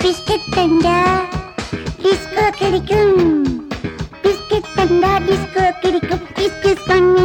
biscuit தந்தா disco கிடைக்கும் biscuit தந்தா டிஸ்கோ கிடைக்கும் டிஸ்கஸ் பண்ணி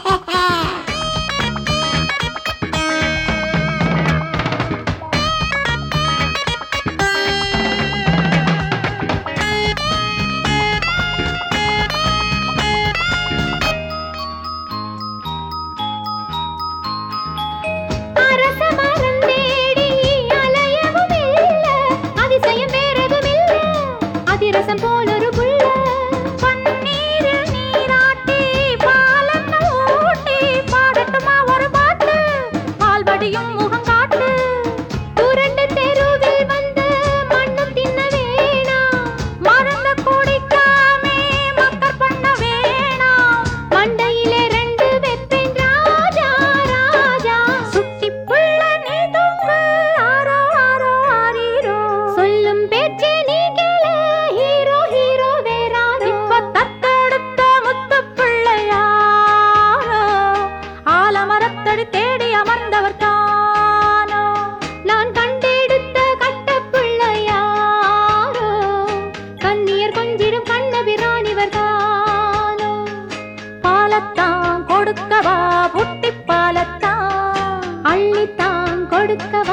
அரச மரம் தேடி அலையவும் இல்ல அதிசயம் வேறெதும் இல்ல அதிரசம் போலொரு புள்ள பன்னீரில் நீராட்டி பாலன்னு ஊட்டி பாடட்டுமா ஒரு பாட்டு பால் வடியும் முகம் காட்டு துரண்டு தெருவில் வந்து மண்ணும் தின்ன வேணாம் மறந்து குடிக்காமே மக்கள் பண்ண வேணாம் மண்டையிலே ரெண்டு வெப்பேன் ராஜா ராஜா சுட்டி புள்ள நீ தூங்கு ஆரோ ஆரோ ஆரீரோ சொல்லும் பேச்சே நீ கேளு ஹீரோ ஹீரோ வேறாரோ இப்ப தத்தெடுத்த முத்து பிள்ளையாரோ ஆலமரத்தடி தேடி அமர்ந்தவர் தானோ நான் கண்டெடுத்த கட்ட பிள்ளையாரோ கண்ணியர் கொஞ்சிடும் கண்ணபிராணிவர் தானோ பாலத்தான் கொடுக்கவா புட்டி பாலத்தான் அள்ளித்தான் கொடுக்கவா